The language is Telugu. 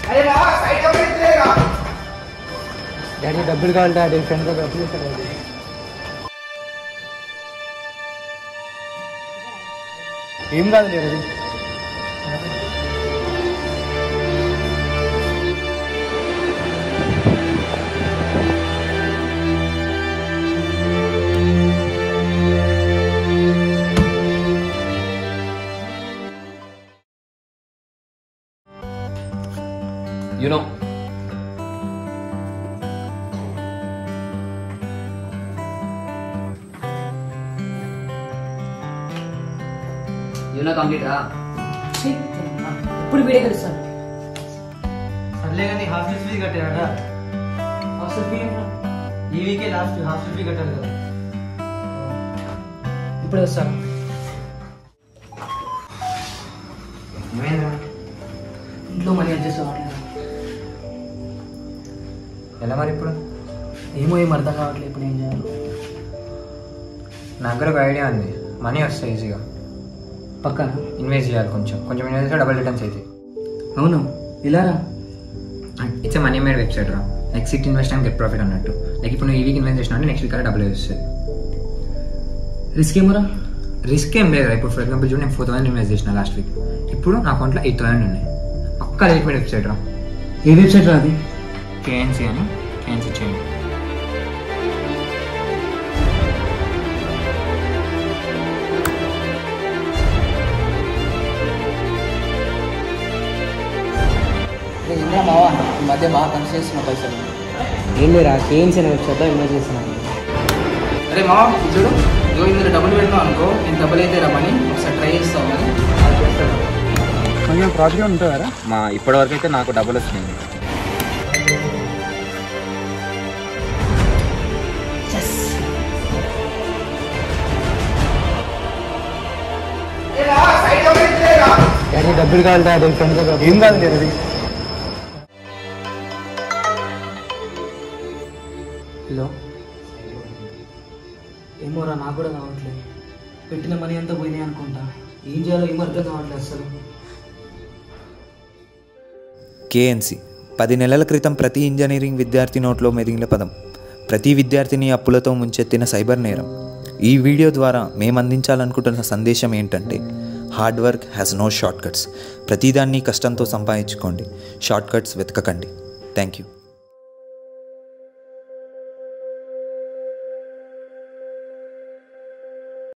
డాడీ డబ్బులు కావాలి డాడీ ఫ్రెండ్ డబ్బులు ఇస్తారు డాడీ ఏం కాదు daddy You know, you know complete రా ఛీ, ఎప్పుడు వీడే కలుస్తాను సర్లే కానీ హాస్టల్ ఫీజు కట్టాడా హాస్టల్ ఫీ ఈ వీకే లాస్ట్ హాస్టల్ ఫీ కట్టాలి కదా ఇప్పుడే వస్తాను ఇంట్లో మనీ అడ్జస్ట్ అవ్వట్లేదు ఎలా మరి ఇప్పుడు ఏమో ఏం అర్థం కావట్లేదు ఇప్పుడు ఏం చేయాలి నాకు కూడా ఒక ఐడియా ఉంది మనీ వస్తాయి ఈజీగా పక్కన ఇన్వెస్ట్ చేయాలి కొంచెం కొంచెం ఇన్వెస్ట్ చేస్తే డబుల్ రిటర్న్స్ అవుతాయి అవును ఇలారా ఇట్స్ మనీ మేడ్ వెబ్సైట్ రా next sit invest and get profit అన్నట్టు లైక్ ఇప్పుడు నువ్వు ఈ వీక్ ఇన్వెస్ట్ చేసినా అంటే నెక్స్ట్ వీక్ డబుల్ వస్తుంది రిస్క్ ఏమోరా రిస్క్ ఏం లేదు ఇప్పుడు ఫర్ ఎగ్జాంపుల్ చూడు నేను ఫోర్ థౌసండ్ ఇన్వెస్ట్ చేసిన లాస్ట్ వీక్ ఇప్పుడు నా అకౌంట్లో ఎయిట్ థౌసండ్ ఉన్నాయి ఒక్క లైక్ మేడ్ వెబ్సైట్ రా ఏ వెబ్సైట్ రా అది కేఎన్సీ అని కేఎన్సీ చేయండి ఏంద్రా మావా ఈ మధ్య బాగా ఖర్చు చేస్తున్న పైసలు ఏం లేరా కేఎన్సీ అనే వెబ్సైట్లో ఇన్వెస్ట్ చేస్తున్నాను అరే మావా ఇది చూడు ఇదిగో ఇందులో డబ్బులు పెట్టినావు అనుకో నేను డబ్బులు అయితే రమ్మని ఒకసారి ట్రై చేస్తావు మరి కొంచెం ప్రాఫిట్ ఉంటుందా మా ఇప్పటివరకు అయితే నాకు డబ్బులు వచ్చినాయి డాడీ డబ్బులు కావాలి డాడీ ఫ్రెండ్ ఏం కాదు డాడీ హలో ఏమోరా నాకు కూడా కావట్లేదు పెట్టిన మనీ అంతా పోయినాయి అనుకుంటా ఏం చేయాలో ఏం అర్థం కావట్లేదు అసలు కేఎన్సి పది నెలల క్రితం ప్రతి ఇంజనీరింగ్ విద్యార్థి నోట్లో మెదిగిన పదం ప్రతి విద్యార్థిని అప్పులతో ముంచెత్తిన సైబర్ నేరం ఈ వీడియో ద్వారా మేము అందించాలనుకుంటున్న సందేశం ఏంటంటే hard work has no shortcuts ప్రతిదాన్ని కష్టంతో సంపాదించుకోండి షార్ట్ కట్స్ వెతకకండి థ్యాంక్ యూ